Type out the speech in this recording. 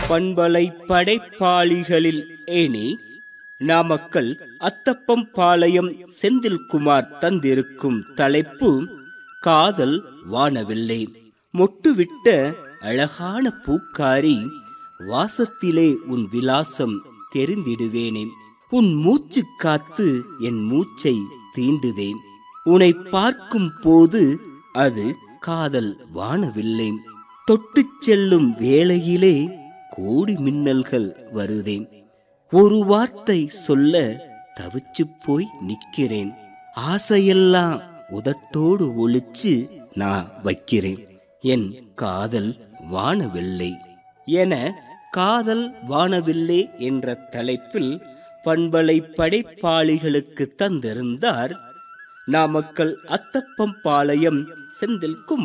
பண்பலை படைப்பாளிகளில் ஏனி நாமக்கல் அத்தப்பம் பாளையம் செந்தில்குமார் தந்திருக்கும் தலைப்பு காதல் வானவில்லை மொட்டுவிட்ட அழகான பூக்காரி வாசத்திலே உன் விலாசம் தெரிந்திடுவேனே உன் மூச்சு காத்து என் மூச்சை தீண்டுதேன் உன்னை பார்க்கும் போது அது காதல் வானவில்லை தொட்டுச் செல்லும் வேளையிலே கோடி மின்னல்கள் வருதேன் ஒரு வார்த்தை சொல்ல தவிச்சுப் போய் நிக்கிறேன் ஆசையெல்லாம் உதட்டோடு ஒளிச்சு நான் வைக்கிறேன் என் காதல் வானவில்லை என காதல் வானவில்லை என்ற தலைப்பில் பண்பலை படைப்பாளிகளுக்கு தந்திருந்தார் நாமக்கல் அத்தப்பம் பாளையம் செந்தில்குமார்